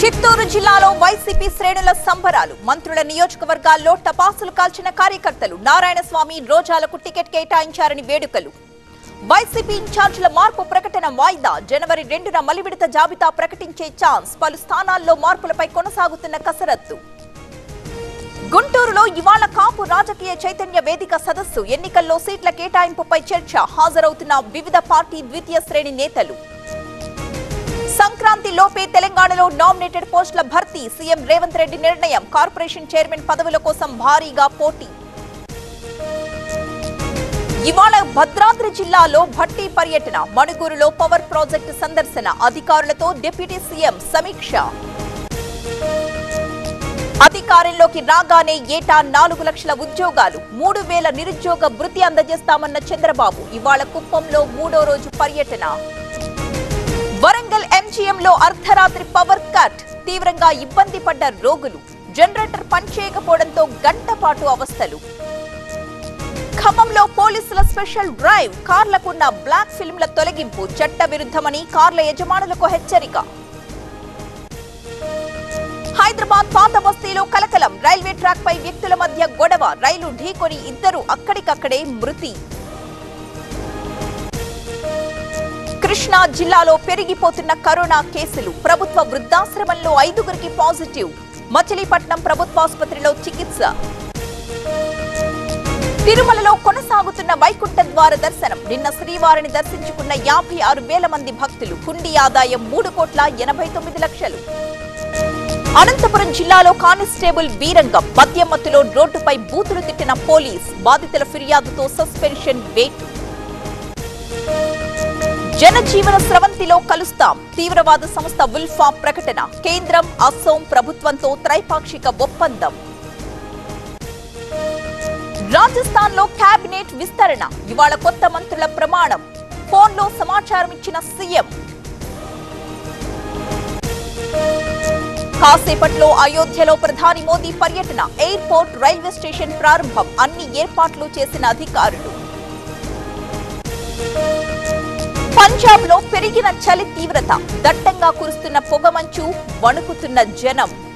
చిత్తూరు జిల్లాలో వైసీపీ శ్రేణుల సంబరాలు మంత్రుల నియోజకవర్గాల్లో టపాసులు కాల్చిన కార్యకర్తలు నారాయణస్వామి రోజాలకు టికెట్ కేటాయించారని వేడుకలు వైసీపీ ఇన్ఛార్జీల మార్పు ప్రకటన వాయిదా జనవరి రెండున మలివిడత జాబితా ప్రకటించే ఛాన్స్ పలు స్థానాల్లో మార్పులపై కొనసాగుతున్న కసరత్తు గుంటూరులో ఇవాళ కాపు రాజకీయ చైతన్య వేదిక సదస్సు ఎన్నికల్లో సీట్ల కేటాయింపుపై చర్చ హాజరవుతున్న వివిధ పార్టీ ద్వితీయ శ్రేణి నేతలు సంక్రాంతి లోపే తెలంగాణలో నామినేటెడ్ పోస్టుల భర్తీ సీఎం రేవంత్ రెడ్డి నిర్ణయం కార్పొరేషన్ చైర్మన్ పదవుల కోసం భారీగా పోటీ ఇవాళ భద్రాద్రి జిల్లాలో భట్టి పర్యటన మణుగూరులో పవర్ ప్రాజెక్టు సందర్శన అధికారులతో డిప్యూటీ సీఎం సమీక్ష అధికారంలోకి రాగానే ఏటా నాలుగు లక్షల ఉద్యోగాలు మూడు వేల నిరుద్యోగ భృతి అందజేస్తామన్న చంద్రబాబు ఇవాళ కుప్పంలో మూడో రోజు పర్యటన వరంగల్ ఎంజీఎంలో అర్ధరాత్రి పవర్ కట్ తీవ్రంగా ఇబ్బంది పడ్డ రోగులు జనరేటర్ పనిచేయకపోవడంతో గంట పాటు అవస్థలు ఖమ్మంలో పోలీసుల స్పెషల్ డ్రైవ్ కార్లకున్న బ్లాక్ ఫిల్మ్ల తొలగింపు చట్ట విరుద్ధమని కార్ల యజమానులకు హెచ్చరిక హైదరాబాద్ పాత బస్తీలో కలకలం రైల్వే ట్రాక్ పై వ్యక్తుల మధ్య గొడవ రైలు ఢీకొని ఇద్దరు అక్కడికక్కడే మృతి కృష్ణా జిల్లాలో పెరిగిపోతున్న కరోనా కేసులు ప్రభుత్వ వృద్ధాశ్రమంలో ఐదుగురికి పాజిటివ్ మచిలీపట్నం ప్రభుత్వాసుపత్రిలో చికిత్స తిరుమలలో కొనసాగుతున్న వైకుంఠ ద్వార దర్శనం నిన్న శ్రీవారిని దర్శించుకున్న యాభై ఆరు వేల మంది భక్తులు హుండీ ఆదాయం మూడు కోట్ల ఎనభై తొమ్మిది లక్షలు అనంతపురం జిల్లాలో కానిస్టేబుల్ వీరంగం మద్యం మత్తులో రోడ్డుపై బూతులు తిట్టిన పోలీస్ బాధితుల ఫిర్యాదుతో సస్పెన్షన్ వేటు జనజీవన స్రవంతిలో కలుస్తాం తీవ్రవాద సంస్థ ఉల్ఫా ప్రకటన కేంద్రం అస్సోం ప్రభుత్వంతో త్రైపాక్షిక ఒప్పందం రాజస్థాన్ లో కేబినెట్ విస్తరణ ఇవాళ కొత్త మంత్రుల ప్రమాణం ఫోన్లో సమాచారం ఇచ్చిన సీఎం కాసేపట్లో అయోధ్యలో ప్రధాని మోదీ పర్యటన ఎయిర్పోర్ట్ రైల్వే స్టేషన్ ప్రారంభం అన్ని ఏర్పాట్లు చేసిన అధికారులు పంజాబ్ లో పెరిగిన చలి తీవ్రత దట్టంగా కురుస్తున్న పొగమంచు వణుకుతున్న జనం